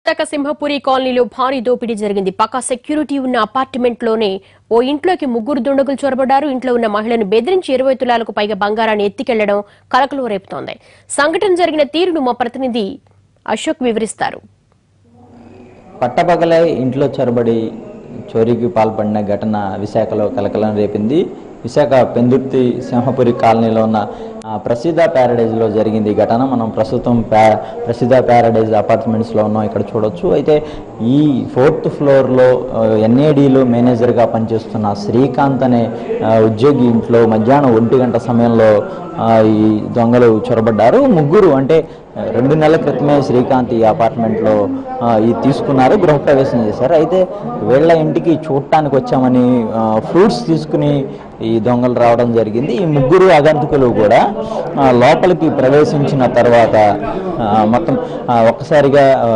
విశాఖ సింహపురి కాలనీలో భారీ దోపిడీ జరిగింది పక్కా సెక్యూరిటీ ఉన్న అపార్ట్మెంట్ లోనే ఓ ఇంట్లోకి ముగ్గురు దుండగులు చొరబడ్డారు ఇంట్లో ఉన్న మహిళను బెదిరించి ఇరవై తులాలకు పైగా బంగారాన్ని ఎత్తికెళ్లడం కలకలం రేపుతోంది సంఘటన జరిగిన తీరును మా ప్రతినిధి అశోక్ వివరిస్తారు పట్టపగలే ఇంట్లో చొరబడి చోరీకి పాల్పడిన ఘటన విశాఖలో కలకలం రేపింది విశాఖ పెందుర్తి సింహపురి కాలనీలో ఉన్న ఆ, ప్రసిద్ధ ప్యారడైజ్లో జరిగింది ఈ ఘటన మనం ప్రస్తుతం ప్యా ప్రసిద్ధ ప్యారడైజ్ అపార్ట్మెంట్స్లో ఉన్నాం ఇక్కడ చూడొచ్చు అయితే ఈ ఫోర్త్ ఫ్లోర్లో ఎన్ఏడిలో మేనేజర్గా పనిచేస్తున్న శ్రీకాంత్ అనే ఆ, ఉద్యోగి ఇంట్లో మధ్యాహ్నం ఒంటి గంట సమయంలో ఆ, ఈ దొంగలు చొరబడ్డారు ముగ్గురు అంటే ఆ, రెండు నెలల క్రితమే శ్రీకాంత్ ఈ అపార్ట్మెంట్లో ఆ, ఈ తీసుకున్నారు గృహప్రవేశం చేశారు అయితే వీళ్ళ ఇంటికి చూడటానికి వచ్చామని ఆ, ఫ్రూట్స్ తీసుకుని ఈ దొంగలు రావడం జరిగింది ఈ ముగ్గురు ఆగంతుకులు కూడా ఆ, లోపలికి ప్రవేశించిన తర్వాత ఆ, మొత్తం ఆ, ఒక్కసారిగా ఆ,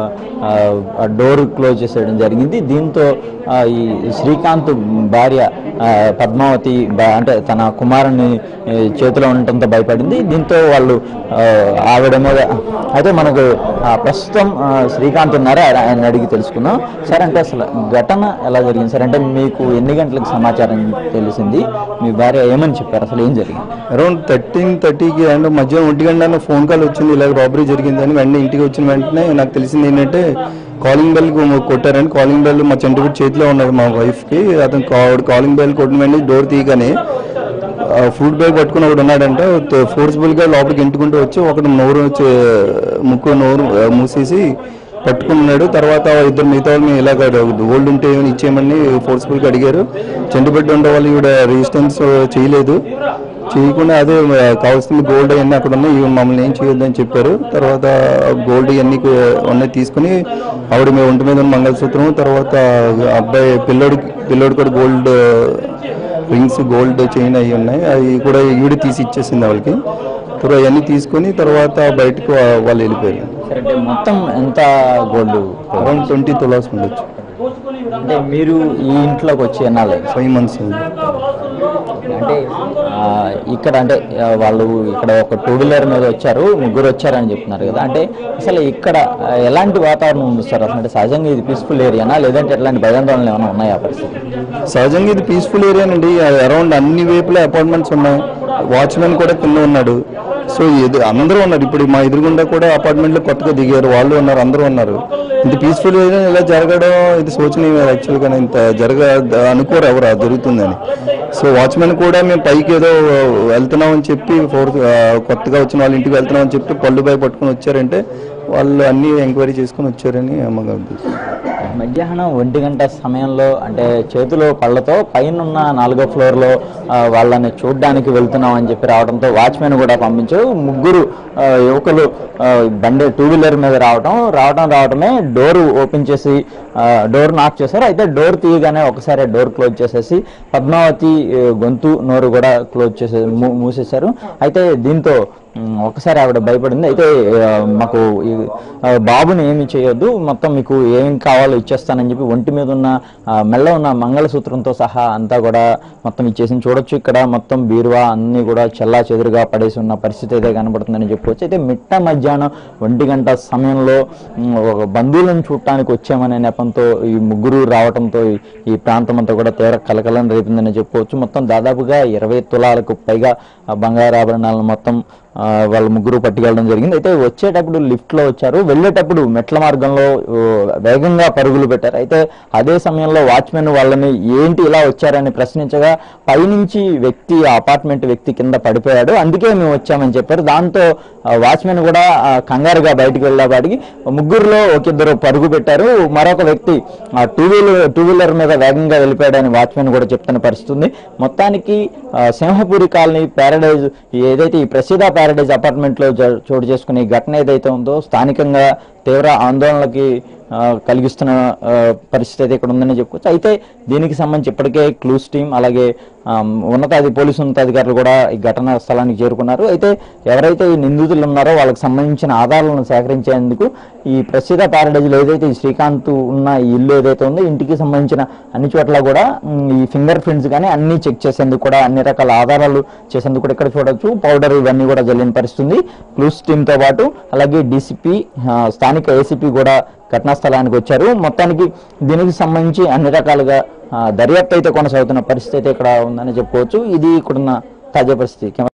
ఆ, డోర్ క్లోజ్ చేసేయడం జరిగింది దీంతో ఆ, ఈ శ్రీకాంత్ భార్య ఆ, పద్మావతి బ- అంటే తన కుమారుని ఏ, చేతిలో ఉండటంతో భయపడింది దీంతో వాళ్ళు ఆ, ఆవిడ మీద అయితే మనకు ఆ, ప్రస్తుతం ఆ, శ్రీకాంత్ ఉన్నారు ఆయన ఆయన అడిగి తెలుసుకుందాం సార్ అంటే అసలు ఘటన ఎలా జరిగింది సార్ అంటే మీకు ఎన్ని గంటలకు సమాచారం తెలిసింది మీ భార్య ఏమని చెప్పారు అసలు ఏం జరిగింది అరౌండ్ థర్టీన్ థర్టీకి అండ్ మధ్యాహ్నం ఒంటి గంట ఫోన్ కాల్ వచ్చింది ఇలాగ రాబరీ జరిగిందని వెంటనే ఇంటికి వచ్చిన వెంటనే నాకు తెలిసింది ఏంటంటే కాలింగ్ బెల్ కొట్టారని కాలింగ్ బెల్ మా చంటిపూడి చేతిలో ఉన్నది మా వైఫ్కి అతను కా- కాలింగ్ బెల్ కొట్టిన వెంటనే డోర్ తీయగానే ఆ, ఫుడ్ బ్యాగ్ పట్టుకుని ఒకడు ఉన్నాడంటే ఫోర్స్ఫుల్గా లోపలికి ఇంటుకుంటూ వచ్చి ఒకడు నోరు వచ్చి ముక్కు నోరు ఆ, మూసేసి పట్టుకున్నాడు తర్వాత ఇద్దరు మిగతా వాళ్ళు మేము ఇలాగ గోల్డ్ ఉంటే ఏమైనా ఇచ్చేయమని ఫోర్స్ఫుల్గా అడిగారు చెండుబెట్టి ఉండే వాళ్ళు ఈవిడ రెసిస్టెన్స్ చేయలేదు చేయకుండా అదే ఆ, కావాల్సిన గోల్డ్ అవన్నీ అక్కడ ఉన్నాయి ఇవి మమ్మల్ని ఏం చేయొద్దని చెప్పారు తర్వాత గోల్డ్ ఇవన్నీ ఉన్నాయి తీసుకుని ఆవిడ మీ ఒంటి మీద ఉన్న మంగళసూత్రం తర్వాత అబ్బాయి పిల్లోడి పిల్లోడి కూడా గోల్డ్ రింగ్స్ గోల్డ్ చైన్ అవి ఉన్నాయి అవి కూడా ఈవిడ తీసి ఇచ్చేసింది వాళ్ళకి తర్వాత అవన్నీ తీసుకొని తర్వాత బయటకు వా- వాళ్ళు వెళ్ళిపోయారు సరే అంటే మొత్తం ఎంత గోల్డ్ అరౌండ్ ట్వంటీ తులాస్ ఉండొచ్చు అంటే మీరు ఈ ఇంట్లోకి వచ్చి ఎన్నాళ్ళు ఫైవ్ మంత్స్ అంటే ఆ, ఇక్కడ అంటే ఆ, వాళ్ళు ఇక్కడ ఒక టూ వీలర్ మీద వచ్చారు ముగ్గురు వచ్చారని చెప్తున్నారు కదా అంటే అసలు ఇక్కడ ఆ, ఎలాంటి వాతావరణం ఉంది సార్ అసలు అంటే సహజంగా ఇది పీస్ఫుల్ ఏరియానా లేదంటే ఎట్లాంటి భయాందోళనలు ఏమైనా ఉన్నాయా పరిస్థితి సహజంగా ఇది పీస్ఫుల్ ఏరియా అండి అరౌండ్ అన్ని వైపులా అపార్ట్మెంట్స్ ఉన్నాయి వాచ్మెన్ కూడా కింద ఉన్నాడు సో ఇది అందరూ ఉన్నారు ఇప్పుడు మా ఎదురుగుండా కూడా అపార్ట్మెంట్లో కొత్తగా దిగారు వాళ్ళు ఉన్నారు అందరూ ఉన్నారు ఇంత పీస్ఫుల్ ఏరియా ఇలా జరగడం ఇది శోచనీయం యాక్చువల్గా ఇంత జరగ అనుకోరు ఎవరు అది జరుగుతుందని సో వాచ్మెన్ కూడా మేము పైకి ఏదో వెళ్తున్నాం అని చెప్పి ఫోర్త్ కొత్తగా వచ్చిన వాళ్ళ ఇంటికి వెళ్తున్నాం అని చెప్పి పళ్ళు పై పట్టుకొని వచ్చారంటే వాళ్ళు అన్ని ఎంక్వైరీ చేసుకొని వచ్చారని అమ్మగా ఉద్దేశం మధ్యాహ్నం ఒంటి గంట సమయంలో అంటే చేతిలో పళ్ళతో పైన ఉన్న నాలుగో ఫ్లోర్లో ఆ, వాళ్ళని చూడడానికి వెళ్తున్నాం అని చెప్పి రావడంతో వాచ్మెన్ కూడా పంపించారు ముగ్గురు ఆ, యువకులు ఆ, బండి టూ వీలర్ మీద రావడం రావడం రావడమే డోర్ ఓపెన్ చేసి ఆ, డోర్ నాక్ చేశారు అయితే డోర్ తీయగానే ఒకసారి డోర్ క్లోజ్ చేసేసి పద్మావతి ఆ, గొంతు నోరు కూడా క్లోజ్ చేసే మూ- మూసేశారు అయితే దీంతో ఉమ్, ఒకసారి ఆవిడ భయపడింది అయితే ఆ, మాకు ఈ ఆ, బాబుని ఏమి చేయొద్దు మొత్తం మీకు ఏం కావాలో ఇచ్చేస్తానని చెప్పి ఒంటి మీద ఉన్న ఆ, మెల్ల ఉన్న మంగళసూత్రంతో సహా అంతా కూడా మొత్తం ఇచ్చేసి చూడొచ్చు ఇక్కడ మొత్తం బీరువా అన్ని కూడా చెల్లా చెదురుగా పడేసి ఉన్న పరిస్థితి అయితే కనబడుతుందని చెప్పుకోవచ్చు అయితే మిట్ట మధ్యాహ్నం ఒంటి గంట సమయంలో ఉమ్, ఒక బంధువులను చూడటానికి వచ్చామనే నెపంతో ఈ ముగ్గురు రావడంతో ఈ- ఈ ప్రాంతం అంతా కూడా తీవ్ర కలకలం రేపిందని చెప్పుకోవచ్చు మొత్తం దాదాపుగా ఇరవై తులాలకు పైగా ఆ బంగారు ఆభరణాలను మొత్తం ఆ, వాళ్ళ ముగ్గురు పట్టుకెళ్ళడం జరిగింది అయితే వచ్చేటప్పుడు లిఫ్ట్ లో వచ్చారు వెళ్ళేటప్పుడు మెట్ల మార్గంలో ఓ, వేగంగా పరుగులు పెట్టారు అయితే అదే సమయంలో వాచ్మెన్ వాళ్ళని ఏంటి ఇలా వచ్చారని ప్రశ్నించగా పైనుంచి వ్యక్తి ఆ అపార్ట్మెంట్ వ్యక్తి కింద పడిపోయాడు అందుకే మేము వచ్చామని చెప్పారు దాంతో వాచ్మెన్ కూడా ఆ, కంగారుగా బయటికి వెళ్ళేపాటికి ముగ్గురులో ఒకిద్దరు పరుగు పెట్టారు మరొక వ్యక్తి టూ వీలర్ టూ వీలర్ మీద వేగంగా వెళ్ళిపోయాడని వాచ్మెన్ కూడా చెప్తున్న పరిస్థితి ఉంది మొత్తానికి ఆ, సింహపురి కాలనీ ప్యారడైజ్ ఏదైతే ఈ ప్రసిద్ధ ప్యారడైజ్ అపార్ట్మెంట్ లో జ- చోటు చేసుకునే ఈ ఘటన ఏదైతే ఉందో స్థానికంగా తీవ్ర ఆందోళనలకి ఆ, కలిగిస్తున్న ఆ, పరిస్థితి అయితే ఇక్కడ ఉందని చెప్పుకోవచ్చు అయితే దీనికి సంబంధించి ఇప్పటికే క్లూస్ టీం అలాగే ఆమ్, ఉన్నతాధి పోలీసు ఉన్నతాధికారులు కూడా ఈ ఘటనా స్థలానికి చేరుకున్నారు అయితే ఎవరైతే ఈ నిందితులు ఉన్నారో వాళ్ళకి సంబంధించిన ఆధారాలను సేకరించేందుకు ఈ ప్రసిద్ధ ప్యారడైజ్లో ఏదైతే ఈ శ్రీకాంత్ ఉన్న ఈ ఇల్లు ఏదైతే ఉందో ఇంటికి సంబంధించిన అన్ని చోట్ల కూడా ఉమ్, ఈ ఫింగర్ ప్రింట్స్ కానీ అన్ని చెక్ చేసేందుకు కూడా అన్ని రకాల ఆధారాలు చేసేందుకు కూడా ఇక్కడ చూడొచ్చు పౌడర్ ఇవన్నీ కూడా జల్లిన పరిస్థితుంది క్లూస్ టీంతో పాటు అలాగే డీసీపీ స్థానిక ఏసీపీ కూడా ఘటనా స్థలానికి వచ్చారు మొత్తానికి దీనికి సంబంధించి అన్ని రకాలుగా ఆ, దర్యాప్తు అయితే కొనసాగుతున్న పరిస్థితి అయితే ఇక్కడ ఉందని చెప్పుకోవచ్చు ఇది ఇక్కడున్న తాజా పరిస్థితి కెమెరా